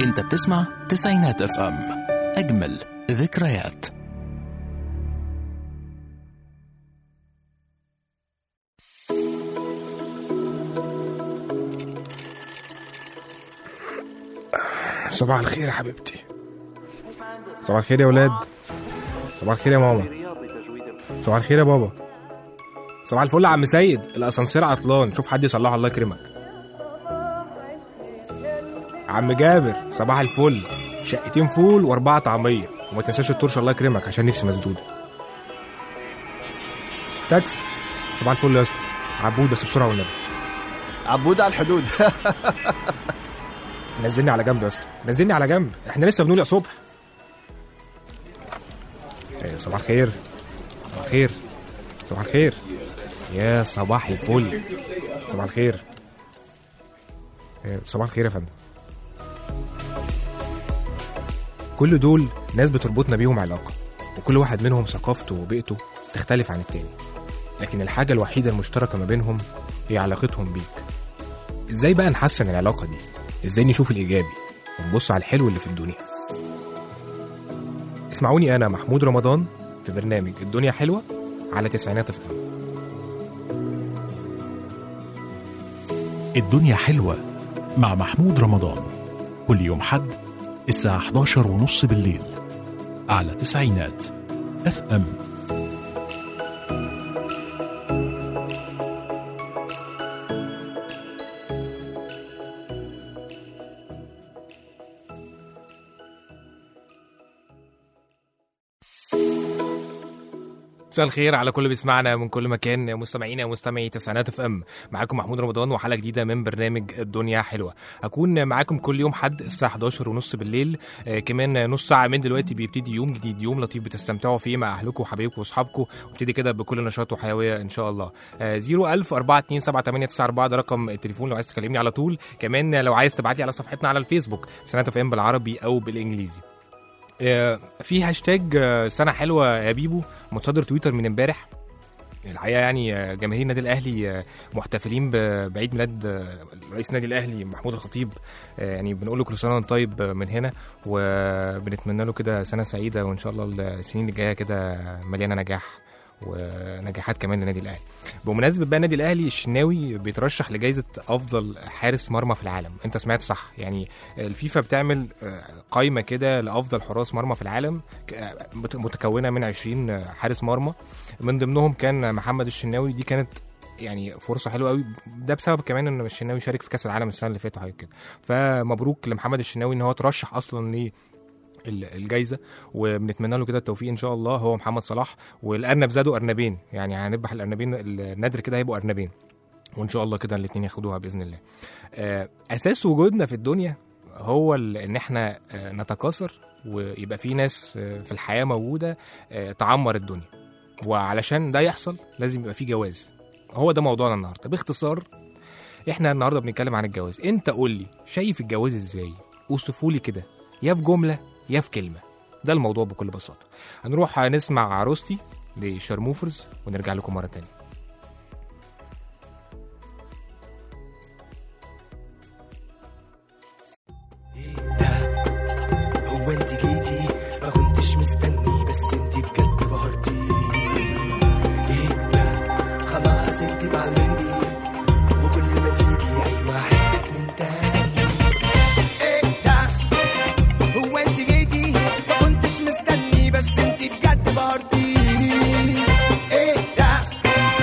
انت بتسمع تسعينات اف ام اجمل ذكريات صباح الخير يا حبيبتي صباح الخير يا ولاد صباح الخير يا ماما صباح الخير يا بابا صباح الفل يا عم سيد الاسانسير عطلان شوف حد يصلحه الله يكرمك عم جابر صباح الفل شقتين فول واربعه طعميه وما تنساش الترش الله يكرمك عشان نفسي مسدوده تاكسي صباح الفل يا اسطى عبود بس بسرعه والنبي عبود على الحدود نزلني على جنب يا اسطى نزلني على جنب احنا لسه بنقول يا صبح إيه، صباح الخير صباح الخير صباح الخير يا صباح الفل صباح الخير إيه، صباح الخير يا فندم كل دول ناس بتربطنا بيهم علاقة وكل واحد منهم ثقافته وبيئته تختلف عن التاني لكن الحاجة الوحيدة المشتركة ما بينهم هي علاقتهم بيك ازاي بقى نحسن العلاقة دي ازاي نشوف الايجابي ونبص على الحلو اللي في الدنيا اسمعوني انا محمود رمضان في برنامج الدنيا حلوه على تسعينات اف ام الدنيا حلوة مع محمود رمضان كل يوم حد الساعة 11 ونص بالليل على تسعينات اف ام مساء الخير على كل اللي بيسمعنا من كل مكان مستمعينا ومستمعي تسعينات اف ام معاكم محمود رمضان وحلقه جديده من برنامج الدنيا حلوه هكون معاكم كل يوم حد الساعه 11 ونص بالليل آه كمان نص ساعه من دلوقتي بيبتدي يوم جديد يوم لطيف بتستمتعوا فيه مع اهلكم وحبايبكم واصحابكم وابتدي كده بكل نشاط وحيويه ان شاء الله آه 01000 427 ده رقم التليفون لو عايز تكلمني على طول كمان لو عايز تبعت لي على صفحتنا على الفيسبوك سنه اف ام بالعربي او بالانجليزي آه، في هاشتاج آه، سنه حلوه يا بيبو متصدر تويتر من امبارح الحقيقه يعني آه، جماهير النادي الاهلي آه، محتفلين ب- بعيد ميلاد آه، رئيس النادي الاهلي محمود الخطيب آه، يعني بنقول له كل سنه وانت طيب آه، من هنا وبنتمنى له كده سنه سعيده وان شاء الله السنين الجايه كده مليانه نجاح ونجاحات كمان للنادي الاهلي بمناسبه بقى النادي الاهلي الشناوي بيترشح لجائزه افضل حارس مرمى في العالم انت سمعت صح يعني الفيفا بتعمل آه، قائمه كده لافضل حراس مرمى في العالم ك- آه، مت- متكونه من 20 حارس مرمى من ضمنهم كان محمد الشناوي دي كانت يعني فرصه حلوه قوي ده بسبب كمان ان الشناوي شارك في كاس العالم السنه اللي فاتت وحاجه كده فمبروك لمحمد الشناوي ان هو ترشح اصلا ل ال- الجايزه وبنتمنى له كده التوفيق ان شاء الله هو محمد صلاح والارنب زادوا ارنبين يعني هنذبح الارنبين النادر كده هيبقوا ارنبين وان شاء الله كده الاثنين ياخدوها باذن الله آه، اساس وجودنا في الدنيا هو ال- ان احنا آه، نتكاثر ويبقى في ناس آه، في الحياه موجوده آه، تعمر الدنيا وعلشان ده يحصل لازم يبقى في جواز هو ده موضوعنا النهارده باختصار احنا النهارده بنتكلم عن الجواز انت قول لي شايف الجواز ازاي اوصفه لي كده يا في جمله يا في كلمه ده الموضوع بكل بساطه هنروح نسمع عروستي لشرموفرز ونرجع لكم مره تانية هو انت جيتي ما كنتش مستني بس انت بجد بهرتيني ايه ده خلاص انت معلمني وكل ما تيجي ايوه احبك من تاني ايه ده هو انت جيتي ما كنتش مستني بس انت بجد بهرتيني ايه ده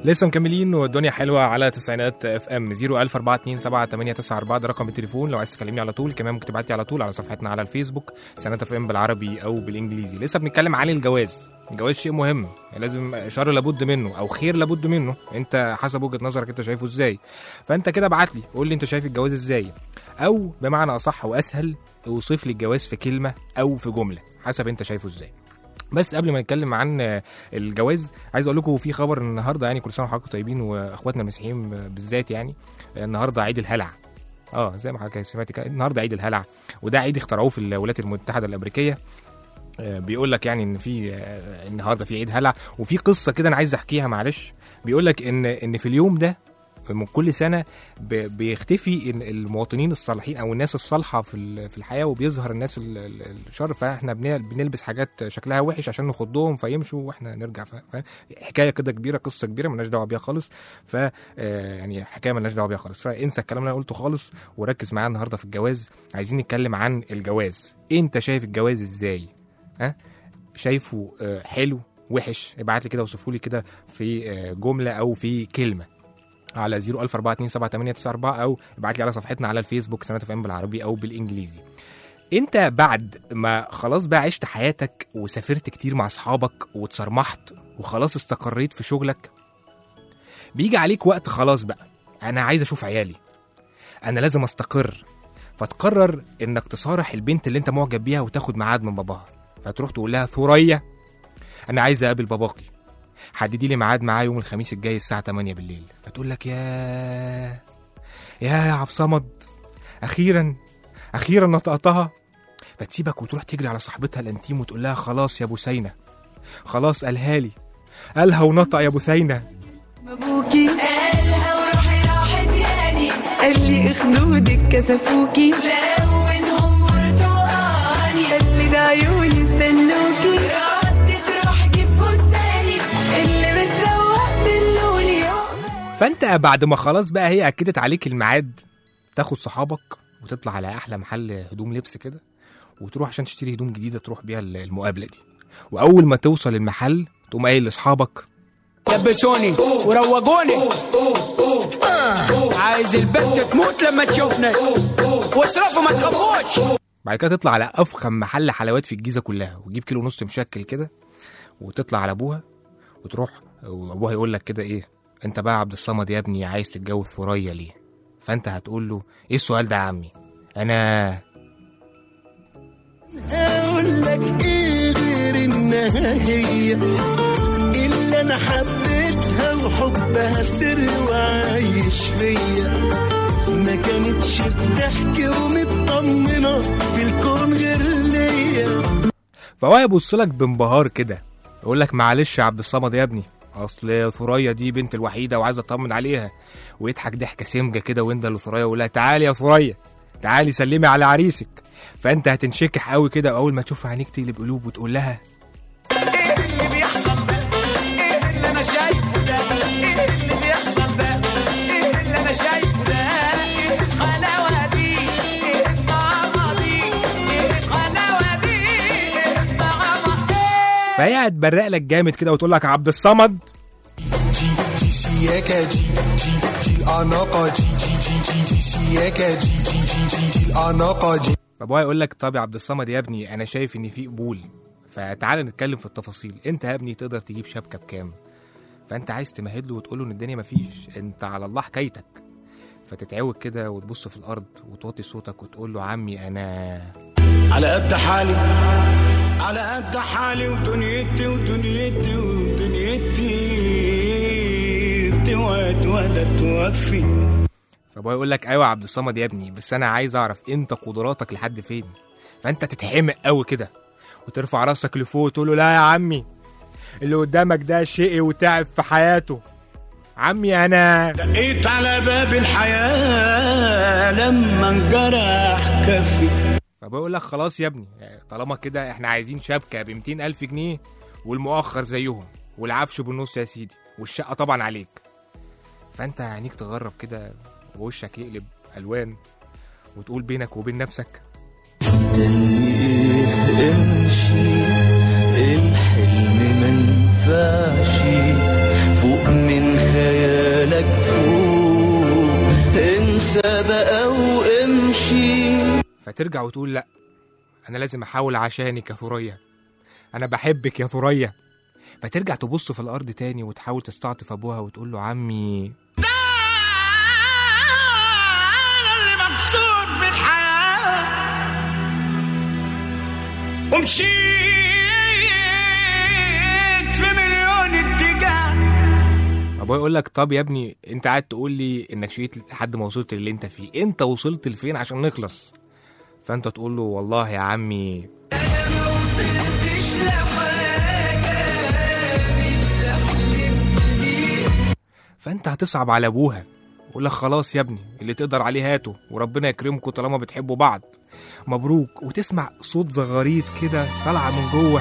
لسه مكملين والدنيا حلوه على تسعينات اف ام 010427894 ده رقم التليفون لو عايز تكلمني على طول كمان ممكن تبعت لي على طول على صفحتنا على الفيسبوك تسعينات اف ام بالعربي او بالانجليزي لسه بنتكلم عن الجواز الجواز شيء مهم لازم شر لابد منه او خير لابد منه انت حسب وجهه نظرك انت شايفه ازاي فانت كده ابعت لي قول لي انت شايف الجواز ازاي او بمعنى اصح واسهل اوصف لي الجواز في كلمه او في جمله حسب انت شايفه ازاي بس قبل ما نتكلم عن آه، الجواز عايز اقول لكم في خبر النهارده يعني كل سنه وحضراتكم طيبين واخواتنا المسيحيين بالذات يعني آه، النهارده عيد الهلع اه زي ما حضرتك سمعت كده النهارده عيد الهلع وده عيد اخترعوه في الولايات المتحده الامريكيه آه، بيقول لك يعني ان في آه، النهارده في عيد هلع وفي قصه كده انا عايز احكيها معلش بيقول لك ان ان في اليوم ده من كل سنه ب- بيختفي ال- المواطنين الصالحين او الناس الصالحه في ال- في الحياه وبيظهر الناس ال- ال- الشر فاحنا بن- بنلبس حاجات شكلها وحش عشان نخضهم فيمشوا واحنا نرجع ف- فاهم؟ حكايه كده كبيره قصه كبيره مالناش دعوه بيها خالص ف آه، يعني حكايه مالناش دعوه بيها خالص فانسى الكلام اللي انا قلته خالص وركز معايا النهارده في الجواز عايزين نتكلم عن الجواز انت شايف الجواز ازاي ها شايفه آه، حلو وحش ابعت لي كده وصفوا لي كده في آه، جمله او في كلمه على 004277894 او ابعت لي على صفحتنا على الفيسبوك سنه اف ام بالعربي او بالانجليزي انت بعد ما خلاص بقى عشت حياتك وسافرت كتير مع اصحابك وتصرمحت وخلاص استقريت في شغلك بيجي عليك وقت خلاص بقى انا عايز اشوف عيالي انا لازم استقر فتقرر انك تصارح البنت اللي انت معجب بيها وتاخد ميعاد من باباها فتروح تقول لها ثريا انا عايز اقابل باباكي حددي لي ميعاد معاه يوم الخميس الجاي الساعه 8 بالليل فتقول لك يا يا يا عبد صمد اخيرا اخيرا نطقتها فتسيبك وتروح تجري على صاحبتها الانتيم وتقول لها خلاص يا بثينه خلاص قالها لي قالها ونطق يا بثينه ابوكي قالها وروحي راحت ياني قال لي خدودك كسفوكي لونهم برتقاني قال لي ده عيوني استنوكي ردت روح جيب فستاني اللي بتسوق دلوني فانت بعد ما خلاص بقى هي اكدت عليك الميعاد تاخد صحابك وتطلع على احلى محل هدوم لبس كده وتروح عشان تشتري هدوم جديده تروح بيها المقابله دي واول ما توصل المحل تقوم قايل لاصحابك لبسوني وروجوني آه. عايز البنت تموت لما تشوفنا واصرفوا ما تخافوش بعد كده تطلع على افخم محل حلويات في الجيزه كلها وتجيب كيلو ونص مشكل كده وتطلع على ابوها وتروح وابوها يقول لك كده ايه انت بقى يا عبد الصمد يا ابني عايز تتجوز ثريا ليه فانت هتقول له ايه السؤال ده يا عمي انا اقول لك ايه غير انها هي اللي انا حبيتها وحبها سر وعايش فيا ما كانتش بتحكي ومطمنة في الكون غير ليا فهو يبص لك بانبهار كده يقول لك معلش يا عبد الصمد يا ابني اصل ثريا دي بنت الوحيده وعايز اطمن عليها ويضحك ضحكه سمجه كده وانت لثريا يقول لها تعالي يا ثريا تعالي سلمي على عريسك فانت هتنشكح قوي كده اول ما تشوف عينيك تقلب قلوب وتقول لها ايه اللي بيحصل ده ايه اللي انا شايفه ده ايه اللي بيحصل ده ايه اللي انا شايفه ده ايه الحلاوه دي ايه الطعمه دي ايه الحلاوه دي ايه الطعمه ايه فهي هتبرق لك جامد كده وتقول لك يا عبد الصمد جي جي شياكة جي جي جي الأناقة جي جي جي جي جي شياكة جي جي جي جي جي الأناقة جي فابوها يقول لك طب يا عبد الصمد يا ابني انا شايف ان في قبول فتعال نتكلم في التفاصيل انت يا ابني تقدر تجيب شبكه بكام فانت عايز تمهد له وتقول له ان الدنيا مفيش انت على الله حكايتك فتتعوج كده وتبص في الارض وتوطي صوتك وتقول له عمي انا على قد حالي على قد حالي ودنيتي ودنيتي ودنيتي بتوعد ولا توفي فابوها يقول لك ايوه يا عبد الصمد يا ابني بس انا عايز اعرف انت قدراتك لحد فين فانت تتحمق قوي كده وترفع راسك لفوق وتقول له لا يا عمي اللي قدامك ده شقي وتعب في حياته عمي انا دقيت على باب الحياة لما انجرح كفي فابويا يقول لك خلاص يا ابني طالما كده احنا عايزين شبكه ب 200 الف جنيه والمؤخر زيهم والعفش بالنص يا سيدي والشقه طبعا عليك فانت عينيك تغرب كده ووشك يقلب الوان وتقول بينك وبين نفسك امشي الحلم منفعش فوق من انسى بقى وامشي فترجع وتقول لا انا لازم احاول عشانك يا ثريا انا بحبك يا ثريا فترجع تبص في الارض تاني وتحاول تستعطف ابوها وتقول له عمي انا اللي مكسور في الحياه ومشيت في مليون اتجاه ابويا يقول لك طب يا ابني انت قاعد تقول لي انك شقيت لحد ما وصلت اللي انت فيه انت وصلت لفين عشان نخلص فانت تقول له والله يا عمي فانت هتصعب على ابوها يقول لك خلاص يا ابني اللي تقدر عليه هاته وربنا يكرمكم طالما بتحبوا بعض مبروك وتسمع صوت زغاريت كده طالعه من جوه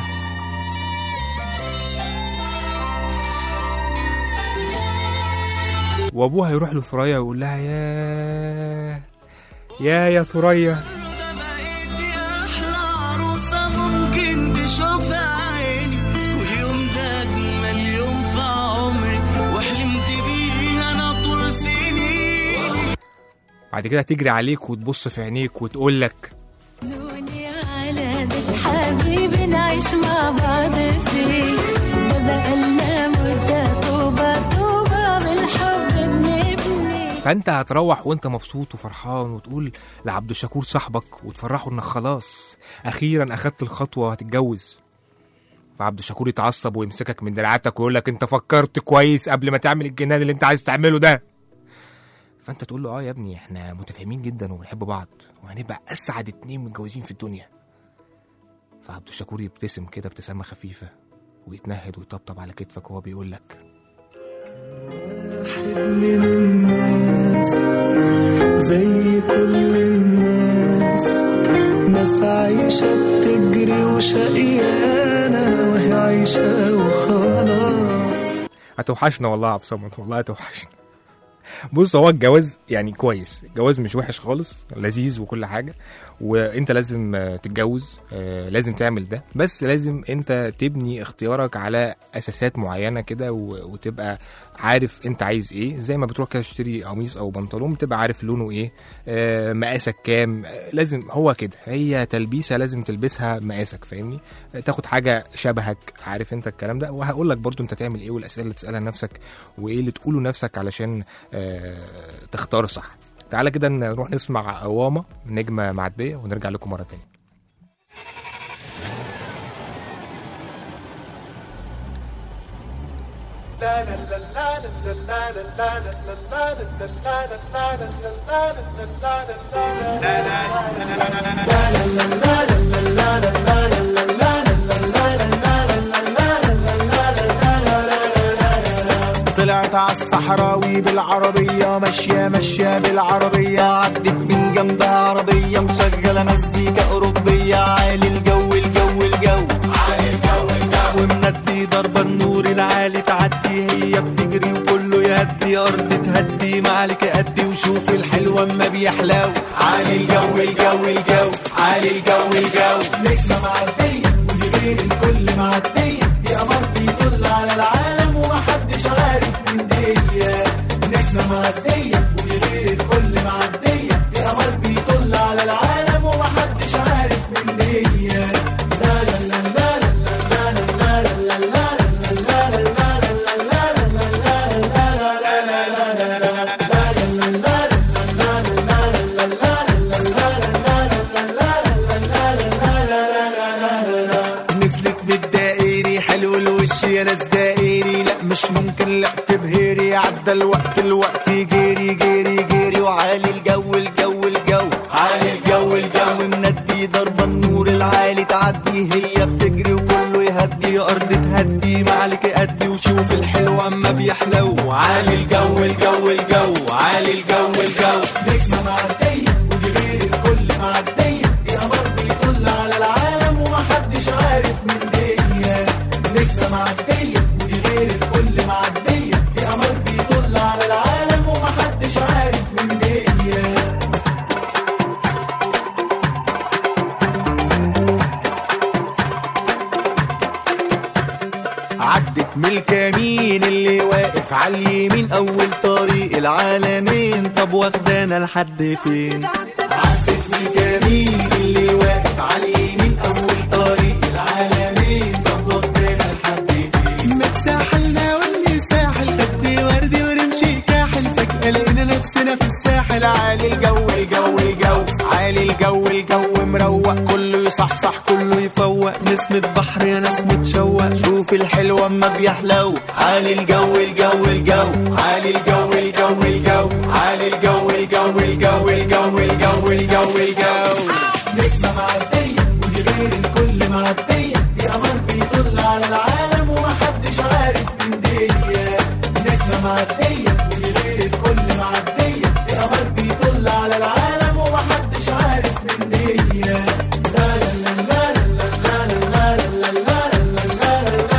وابوها يروح لثريا ويقول لها يا يا يا ثريا بقيتي احلى عروسه ممكن تشوفها عيني واليوم ده اجمل يوم في عمري وحلمت بيه انا طول سنين بعد كده تجري عليك وتبص في عينيك وتقول لك دنيا على بيت حبيبي نعيش مع بعض فيه ده بقالنا مدة طوبة طوبة بالحب بنبني فانت هتروح وانت مبسوط وفرحان وتقول لعبد الشكور صاحبك وتفرحه انك خلاص اخيرا اخدت الخطوه وهتتجوز فعبد الشكور يتعصب ويمسكك من دراعاتك ويقول لك انت فكرت كويس قبل ما تعمل الجنان اللي انت عايز تعمله ده فانت تقول له اه يا ابني احنا متفاهمين جدا وبنحب بعض وهنبقى اسعد اتنين متجوزين في الدنيا فعبد الشكور يبتسم كده ابتسامه خفيفه ويتنهد ويطبطب على كتفك وهو بيقول لك من الناس زي كل الناس ناس عايشة بتجري وشقيانة وهي عايشة وخلاص هتوحشنا والله يا عبد الصمد والله هتوحشنا بص هو الجواز يعني كويس الجواز مش وحش خالص لذيذ وكل حاجه وانت لازم آه، تتجوز آه، لازم تعمل ده بس لازم انت تبني اختيارك على اساسات معينه كده و- وتبقى عارف انت عايز ايه زي ما بتروح كده تشتري قميص او بنطلون بتبقى عارف لونه ايه آه، مقاسك كام آه، لازم هو كده هي تلبيسه لازم تلبسها مقاسك فاهمني آه، تاخد حاجه شبهك عارف انت الكلام ده وهقول لك برضو انت تعمل ايه والاسئله اللي تسالها لنفسك وايه اللي تقوله لنفسك علشان آه، تختار صح تعالى كده نروح نسمع قوامه نجمه معديه ونرجع لكم مره تانية طلعت على الصحراوي بالعربية ماشية ماشية بالعربية عدت من جنبها عربية مشغلة مزيكا أوروبية عالي الجو الجو الجو عالي الجو الجو ومندي ضربة النور العالي تعدي هي بتجري وكله يهدي أرض تهدي معلك أدي وشوف الحلوة أما بيحلو عالي الجو الجو الجو عالي الجو الجو نجمة معدية ودي غير الكل معدية دي قمر بيطل على العالم ومحدش عارف من دي نجمة معدية ودي غير الكل معدية دي قمر بيطل على العالم ومحدش عارف من دي لا لا لا لا لا لا لا لا لا لا نزلت بالدائري حلو الوش يا ناس دائري لا مش ممكن لا تبهري عدى الوقت الوقت جيري جيري جيري وعالي الجو الجو الجو عالي الجو الجو مندي ضربة النور العالي تعدي هي بتجري وكله يهدي أرض تهدي معلك أدي وشوف الحلو أما بيحلو عالي الجو الجو الجو عالي الجو الجو نجمة معدية ودي غير الكل معدية دي قمر بيطل على العالم ومحدش عارف من دي نجمة معدية ودي غير الكل معدية دي قمر بيطل على العالم ومحدش عارف من دي عدت ملك مين اللي واقف على اليمين اول طريق العالمين طب واخدانا لحد فين عارفة ملك مين اللي واقف على اليمين اول طريق العالمين طب واخدانا لحد فين متساحلنا واللي ساحل خد وردي ورمشي كاحل فجأة لقينا نفسنا في الساحل عالي الجو الجو الجو عالي الجو الجو مروق كله يصحصح كله يفوق نسمة بحر يا ناس متشوق شوف الحلو اما بيحلو عالي الجو الجو الجو عالي الجو الجو الجو عالي الجو الجو الجو الجو الجو الجو الجو نجمة معدية ودي غير الكل معدية دي قمر بيطل على العالم ومحدش عارف من دي نجمة معدية ودي غير الكل معدية دي قمر بيطل على العالم ومحدش عارف من دي لا لا لا لا لا لا لا لا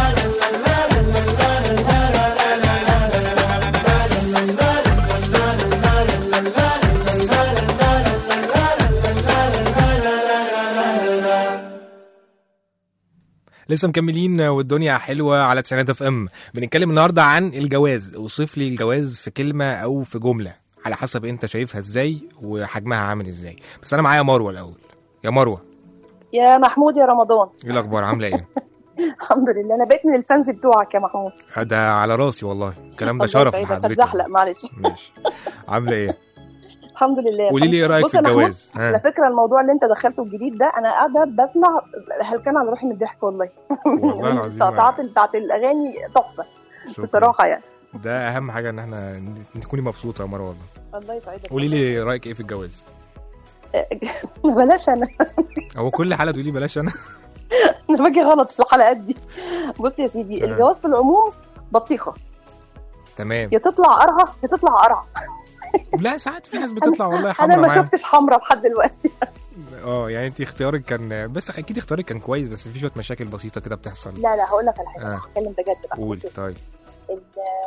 لسه مكملين والدنيا حلوه على تسعينات اف ام بنتكلم النهارده عن الجواز اوصف لي الجواز في كلمه او في جمله على حسب انت شايفها ازاي وحجمها عامل ازاي بس انا معايا مروه الاول يا مروه يا محمود يا رمضان ايه الاخبار عامله ايه الحمد لله انا بقيت من الفانز بتوعك يا محمود ده على راسي والله الكلام ده الله شرف يسعدك، لحضرتك هتزحلق معلش ماشي عامله ايه الحمد لله قولي لي ايه رايك بص في يا محمود، الجواز ها. على فكره الموضوع اللي انت دخلته الجديد ده انا قاعده بسمع هلكان على روحي من الضحك والله والله العظيم التقطيعات بتاعت الاغاني تحفه شكراً. بصراحه يعني ده اهم حاجه ان احنا ن- تكوني مبسوطه يا مروه والله الله يسعدك قولي لي رايك ايه في الجواز بلاش انا هو كل حلقه تقولي بلاش انا انا باجي غلط في الحلقات دي بص يا سيدي تمام. الجواز في العموم بطيخه تمام يا تطلع قرعه يا تطلع قرعه لا ساعات في ناس بتطلع والله انا حمرا ما معانا شفتش حمرا لحد دلوقتي اه يعني انت اختيارك كان بس اكيد اختيارك كان كويس بس في شويه مشاكل بسيطه كده بتحصل لا لا هقول لك على حاجه آه. هتكلم بجد بقى قول بص، طيب ال-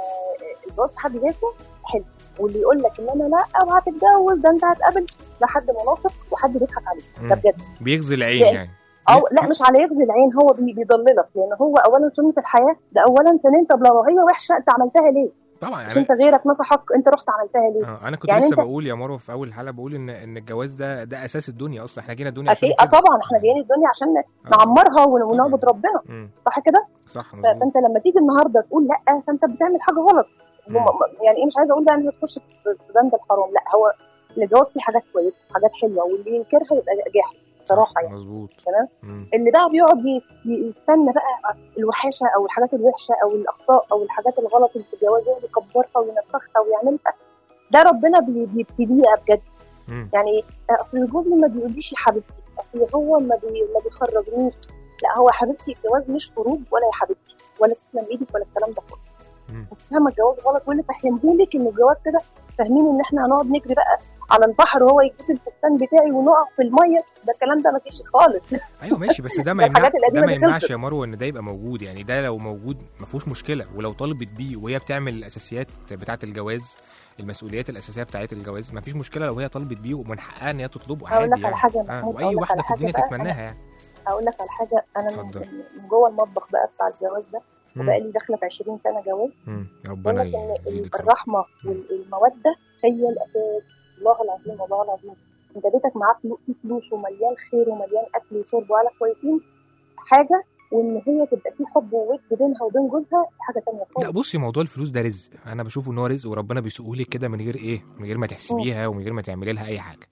الجواز في حد ذاته حلو واللي يقول لك ان انا لا وهتتجوز ده انت هتقابل ده حد منافق وحد بيضحك عليك ده مم. بجد بيغزي العين يعني- يعني او لا مش على يغزي العين هو بي- بيضللك لان هو اولا سنه الحياه ده اولا ثانيا طب لو هي وحشه انت عملتها ليه؟ طبعا مش يعني انت غيرك نصحك انت رحت عملتها ليه؟ اه انا كنت يعني لسه انت- بقول يا مروه في اول حلقه بقول ان ان الجواز ده ده اساس الدنيا اصلا احنا جينا الدنيا عشان اكيد آه كده طبعا احنا جايين الدنيا عشان نعمرها ون- ونعبد ربنا مم. صح كده؟ صح ف- مظبوط فانت لما تيجي النهارده تقول لا فانت بتعمل حاجه غلط مم. هم- يعني ايه مش عايزه اقول بقى ان هي تخش في في بند الحرام لا هو الجواز فيه حاجات كويسه حاجات حلوه واللي ينكرها يبقى جاحد بصراحه يعني مظبوط تمام مم. اللي بقى بيقعد ي- ي- يستنى بقى الوحاشه او الحاجات الوحشه او الاخطاء او الحاجات الغلط اللي في الجواز يقعد يكبرها وينفخها ويعملها ده ربنا بي- بيبتليها بجد مم. يعني اصل الجوز ما بيقوليش يا حبيبتي اصل هو ما, بي... ما بيخرجنيش لا هو يا حبيبتي الجواز مش خروج ولا يا حبيبتي ولا تسلم ايدك ولا الكلام ده خالص مم. فاهمه الجواز غلط واللي فهمهولك ان الجواز كده فاهمين ان احنا هنقعد نجري بقى على البحر وهو يجيب الفستان بتاعي ونقع في الميه ده الكلام ده ما فيش خالص ايوه ماشي بس ده ما ده يمنع الحاجات ده القديمة ما دي يمنعش خلصت. يا مروه ان ده يبقى موجود يعني ده لو موجود ما فيهوش مشكله ولو طالبت بيه وهي بتعمل الاساسيات بتاعه الجواز المسؤوليات الاساسيه بتاعه الجواز ما فيش مشكله لو هي طلبت بيه ومن حقها ان هي تطلبه أقول عادي لك على يعني حاجة يا آه. محمود، واي أقول لك واحده على في الدنيا حاجة بقى تتمناها يعني اقول لك على حاجه انا من, اتفضل. من جوه المطبخ بقى بتاع الجواز ده مم. وبقى لي داخله في 20 سنه جواز مم. بقول ربنا لك ان يزيدك يا رب. الرحمه والموده هي الاساس الله العظيم والله العظيم انت بيتك معاه فلو- فيه فلوس ومليان خير ومليان اكل وشرب وعلى كويسين حاجه وان هي تبقى في حب وود بينها وبين جوزها حاجه تانية خالص لا بصي موضوع الفلوس ده رزق انا بشوفه ان هو رزق وربنا بيسوقه لك كده من غير ايه من غير ما تحسبيها ومن غير ما تعملي لها اي حاجه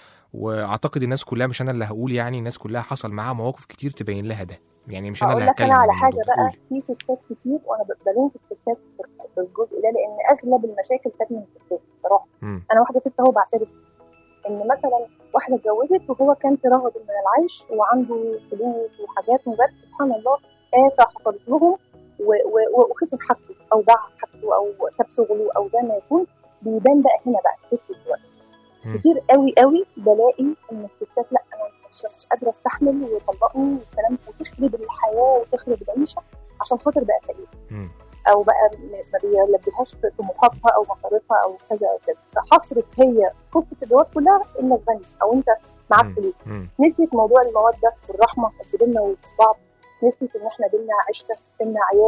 واعتقد الناس كلها مش انا اللي هقول يعني الناس كلها حصل معاها مواقف كتير تبين لها ده يعني مش انا هقول اللي لك هتكلم انا عن على حاجه الموضوع ده بقى قولي في ستات كتير وانا بلوم في الستات في- في الجزء ده لان اغلب المشاكل كانت من الستات بصراحه مم. انا واحده ست اهو بعترف ان مثلا واحده اتجوزت وهو كان في رغد من العيش وعنده فلوس وحاجات وبس سبحان الله آفة حصلت لهم و- و- و- وخسر حاجته او باع حاجته او ساب شغله او زي ما يكون بيبان بقى هنا بقى فكره الوقت مم. كتير قوي قوي بلاقي ان الستات لا انا مش, مش قادره استحمل ويطلقني والكلام وتخرب الحياه وتخرب العيشه عشان خاطر بقى فقير مم. او بقى م- ما بيلبيهاش في طموحاتها او مصاريفها او كذا او كذا فحصرت هي قصه الجواز كلها انك غني او انت معاك فلوس مم. نسيت موضوع الموده والرحمه اللي بينا وبين بعض نسيت ان احنا بينا عشره بينا عيال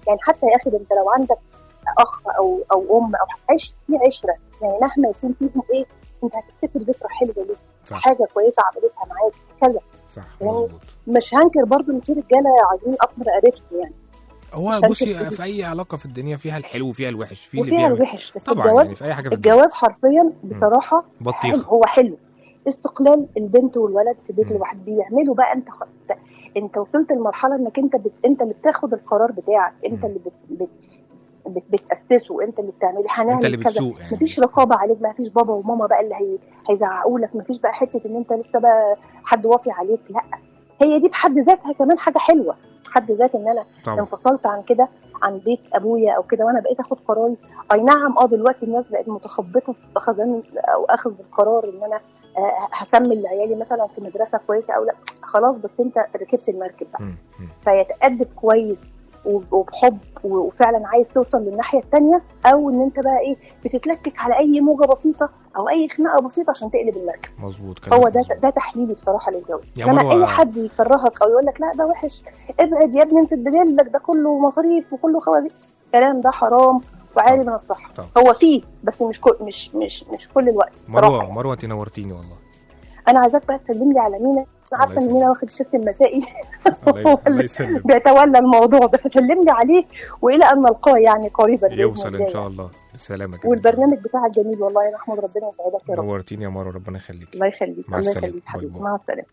يعني حتى يا اخي ده انت لو عندك اخ او او ام او عيش في عشره يعني مهما يكون فيهم ايه انت هتفتكر ذكرى حلوه ليه صح. حاجه كويسه عملتها معاك كذا صح يعني مظبوط مش هنكر برضو ان في رجاله عايزين اقمر قريبهم يعني هو عشان بصي كده- في اي علاقه في الدنيا فيها الحلو وفيها الوحش في اللي وفيها بيعمل الوحش بس طبعا الجواز يعني في اي حاجه في الدنيا الجواز حرفيا بصراحه حلو بطيخه هو حلو استقلال البنت والولد في بيت مم. لوحد بيعملوا بقى انت خ... انت وصلت لمرحله انك انت بت... انت اللي بتاخد القرار بتاعك انت مم. اللي بت... بت... بت... بتاسسه انت اللي بتعمله هنعمل انت اللي كذا بتسوق يعني مفيش رقابه عليك ما فيش بابا وماما بقى اللي هي... هيزعقوا لك مفيش بقى حته ان انت لسه بقى حد واصي عليك لا هي دي بحد ذاتها كمان حاجه حلوه حد ذات ان انا طبعا انفصلت عن كده عن بيت ابويا او كده وانا بقيت اخد قراري اي نعم اه دلوقتي الناس بقت متخبطه في اخذان او اخذ القرار ان انا آه، هكمل لعيالي مثلا في مدرسه كويسه او لا خلاص بس انت ركبت المركب بقى مم. مم. فيتأدب كويس وب- وبحب و- وفعلا عايز توصل للناحيه الثانيه او ان انت بقى ايه بتتلكك على اي موجه بسيطه او اي خناقه بسيطه عشان تقلب المركب مظبوط كلامك هو ده مظبوط. ده تحليلي بصراحه للجواز يا انما مروة- اي حد يكرهك او يقول لك لا ده وحش ابعد يا ابني انت الدليل لك ده كله مصاريف وكله خوازيق الكلام ده حرام وعالي من الصح طبعا. هو فيه بس مش كل مش مش مش كل الوقت بصراحه مروه يعني. مروه انت نورتيني والله انا عايزاك بقى تسلم لي على مينا انا عارفه ان يسلمك. مينا واخد الشفت المسائي الله هو ي- الله اللي يسلم بيتولى الموضوع ده فسلم لي عليه والى ان نلقاه يعني قريبا بإذن يوصل الله ان شاء يعني. الله بالسلامه كده والبرنامج بتاعك جميل والله يا محمود ربنا يسعدك يا رب نورتيني يا مروه ربنا يخليك الله يخليك مع الله السلامة. يخليك باي حبيبي باي. مع السلامه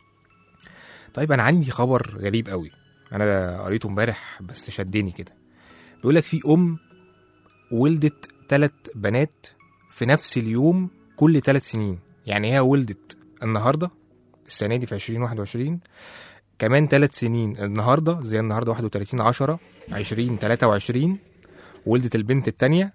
طيب انا عندي خبر غريب قوي انا قريته امبارح بس شدني كده بيقول لك في ام ولدت ثلاث بنات في نفس اليوم كل ثلاث سنين يعني هي ولدت النهارده السنه دي في 2021 كمان ثلاث سنين النهارده زي النهارده 31 10 20 23 ولدت البنت الثانيه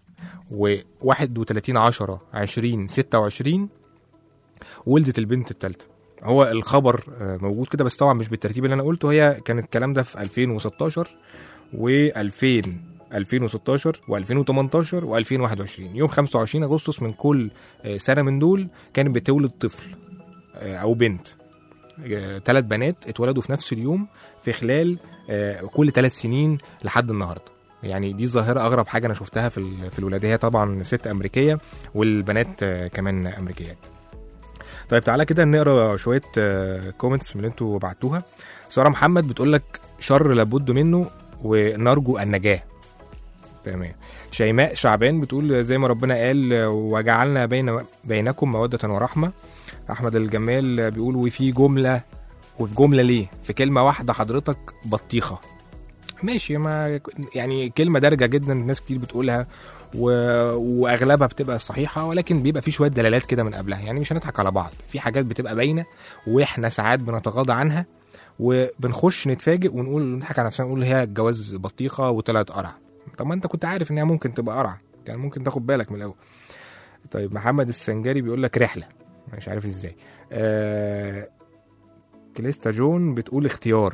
و31 10 20 26 ولدت البنت الثالثه هو الخبر آه، موجود كده بس طبعا مش بالترتيب اللي انا قلته هي كان الكلام ده في 2016 و2000 2016 و2018 و2021 يوم 25 اغسطس من كل آه، سنه من دول كانت بتولد طفل آه، او بنت ثلاث بنات اتولدوا في نفس اليوم في خلال آه، كل ثلاث سنين لحد النهارده يعني دي ظاهره اغرب حاجه انا شفتها في ال- في الولاده هي طبعا ست امريكيه والبنات آه، كمان امريكيات طيب تعالى كده نقرا شويه كومنتس من اللي انتوا بعتوها ساره محمد بتقول لك شر لابد منه ونرجو النجاه تمام شيماء شعبان بتقول زي ما ربنا قال آه، وجعلنا بين بينكم موده ورحمه احمد الجمال بيقول وفي جمله وفي جمله ليه في كلمه واحده حضرتك بطيخه ماشي ما يعني كلمه دارجه جدا ناس كتير بتقولها و... واغلبها بتبقى صحيحه ولكن بيبقى في شويه دلالات كده من قبلها يعني مش هنضحك على بعض في حاجات بتبقى باينه واحنا ساعات بنتغاضى عنها وبنخش نتفاجئ ونقول نضحك على نفسنا نقول هي الجواز بطيخه وطلعت قرع طب ما انت كنت عارف انها ممكن تبقى قرع كان ممكن تاخد بالك من الاول طيب محمد السنجاري بيقول لك رحله مش عارف ازاي آه... كليستا جون بتقول اختيار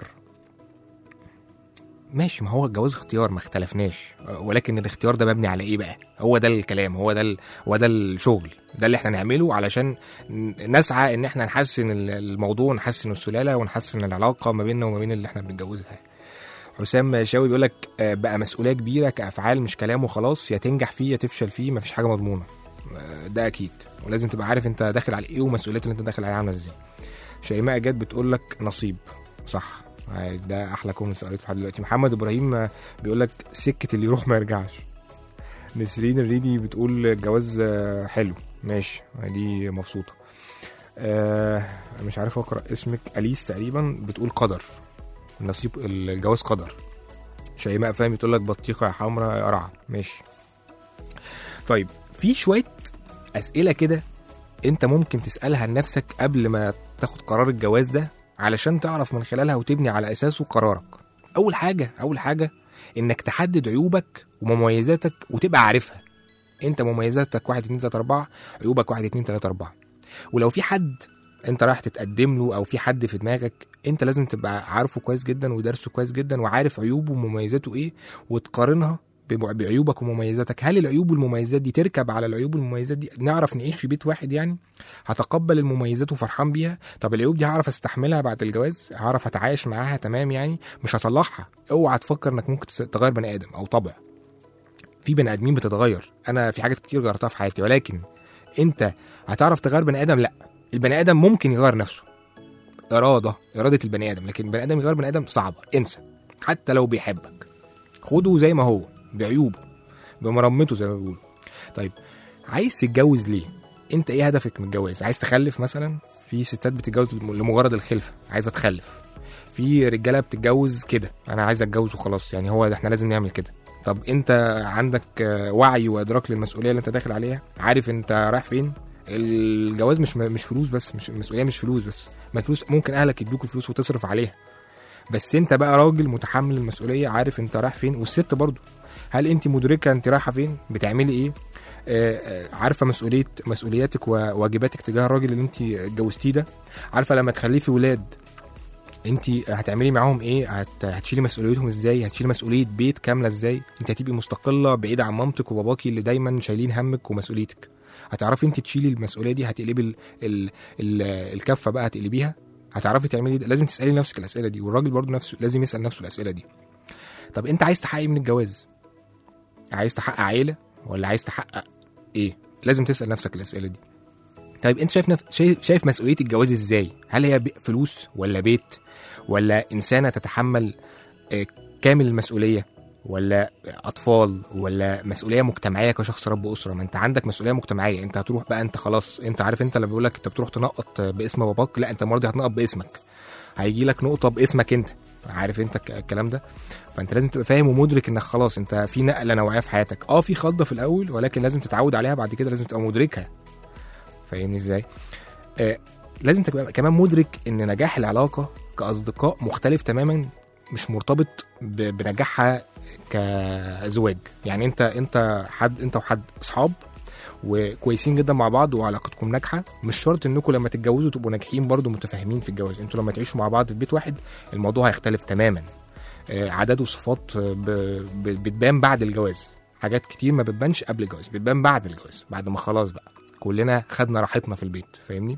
ماشي ما هو الجواز اختيار ما اختلفناش ولكن الاختيار ده مبني على ايه بقى هو ده الكلام هو ده ال... هو ده الشغل ده اللي احنا نعمله علشان ن- نسعى ان احنا نحسن ال- الموضوع نحسن السلاله ونحسن العلاقه ما بيننا وما بين اللي احنا بنتجوزها حسام شاوي بيقول لك آه، بقى مسؤوليه كبيره كافعال مش كلام وخلاص يا تنجح فيه يا تفشل فيه مفيش حاجه مضمونه آه، ده اكيد ولازم تبقى عارف انت داخل على ايه ومسؤوليات اللي انت داخل عليها عامله ازاي شيماء جاد بتقول لك نصيب صح آه، ده احلى كومنت قريته لحد دلوقتي محمد ابراهيم آه، بيقول لك سكه اللي يروح ما يرجعش نسرين الريدي بتقول الجواز آه، حلو ماشي دي مبسوطه آه مش عارف اقرا اسمك اليس تقريبا بتقول قدر النصيب الجواز قدر شيماء فهمي تقول لك بطيخه يا حمراء يا قرعه ماشي طيب في شويه اسئله كده انت ممكن تسالها لنفسك قبل ما تاخد قرار الجواز ده علشان تعرف من خلالها وتبني على اساسه قرارك اول حاجه اول حاجه انك تحدد عيوبك ومميزاتك وتبقى عارفها انت مميزاتك 1 2 3 4 عيوبك 1 2 3 4 ولو في حد انت رايح تتقدم له او في حد في دماغك انت لازم تبقى عارفه كويس جدا ودارسه كويس جدا وعارف عيوبه ومميزاته ايه وتقارنها بم- بعيوبك ومميزاتك هل العيوب والمميزات دي تركب على العيوب والمميزات دي نعرف نعيش في بيت واحد يعني هتقبل المميزات وفرحان بيها طب العيوب دي هعرف استحملها بعد الجواز هعرف اتعايش معاها تمام يعني مش هصلحها اوعى تفكر انك ممكن تس- تغير بني ادم او طبع في بني ادمين بتتغير انا في حاجات كتير غيرتها في حياتي ولكن انت هتعرف تغير بني ادم لا البني ادم ممكن يغير نفسه اراده اراده البني ادم لكن البني ادم يغير بني ادم صعبه انسى حتى لو بيحبك خده زي ما هو بعيوبه بمرمته زي ما بيقولوا طيب عايز تتجوز ليه انت ايه هدفك من الجواز عايز تخلف مثلا في ستات بتتجوز لمجرد الخلفه عايزه تخلف في رجاله بتتجوز كده انا عايز اتجوز وخلاص يعني هو ده احنا لازم نعمل كده طب انت عندك آه، وعي وادراك للمسؤوليه اللي انت داخل عليها عارف انت رايح فين الجواز مش مش فلوس بس مش المسؤوليه مش فلوس بس ما الفلوس ممكن اهلك يدوك الفلوس وتصرف عليها بس انت بقى راجل متحمل المسؤوليه عارف انت رايح فين والست برضو هل انت مدركه انت رايحه فين بتعملي ايه آه، آه، عارفه مسؤوليه مسؤولياتك وواجباتك تجاه الراجل اللي انت اتجوزتيه ده عارفه لما تخلفي ولاد انت هتعملي معاهم ايه هت... هتشيلي مسؤوليتهم ازاي هتشيلي مسؤوليه بيت كامله ازاي انت هتبقي مستقله بعيده عن مامتك وباباكي اللي دايما شايلين همك ومسؤوليتك هتعرفي انت تشيلي المسؤوليه دي هتقلبي ال... ال... ال... الكفه بقى هتقلبيها هتعرفي تعملي ده لازم تسالي نفسك الاسئله دي والراجل برضه نفسه لازم يسال نفسه الاسئله دي طب انت عايز تحقق إيه من الجواز عايز تحقق عيله ولا عايز تحقق ايه لازم تسال نفسك الاسئله دي طيب انت شايف نف... شايف, شايف مسؤوليه الجواز ازاي هل هي بي- فلوس ولا بيت ولا انسانه تتحمل آه، كامل المسؤوليه ولا اطفال ولا مسؤوليه مجتمعيه كشخص رب اسره ما انت عندك مسؤوليه مجتمعيه انت هتروح بقى انت خلاص انت عارف انت لما بيقول لك انت بتروح تنقط باسم باباك لا انت المره دي هتنقط باسمك هيجي لك نقطه باسمك انت عارف انت الك- الكلام ده فانت لازم تبقى فاهم ومدرك انك خلاص انت في نقله نوعيه في حياتك اه في خضه في الاول ولكن لازم تتعود عليها بعد كده لازم تبقى مدركها فاهمني ازاي آه لازم تبقى كمان مدرك ان نجاح العلاقه كاصدقاء مختلف تماما مش مرتبط ب- بنجاحها كزواج يعني انت انت حد انت وحد اصحاب وكويسين جدا مع بعض وعلاقتكم ناجحه مش شرط انكم لما تتجوزوا تبقوا ناجحين برضو متفاهمين في الجواز انتوا لما تعيشوا مع بعض في بيت واحد الموضوع هيختلف تماما آه، عادات وصفات آه، ب- ب- بتبان بعد الجواز حاجات كتير ما بتبانش قبل الجواز بتبان بعد الجواز بعد ما خلاص بقى كلنا خدنا راحتنا في البيت فاهمني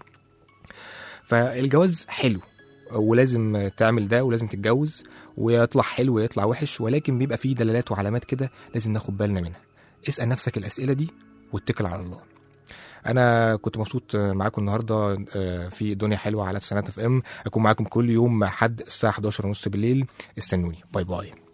فالجواز حلو ولازم تعمل ده ولازم تتجوز ويطلع حلو ويطلع وحش ولكن بيبقى فيه دلالات وعلامات كده لازم ناخد بالنا منها اسأل نفسك الأسئلة دي واتكل على الله انا كنت مبسوط معاكم النهارده آه، في دنيا حلوه على سنات اف ام اكون معاكم كل يوم حد الساعه 11 ونص بالليل استنوني باي باي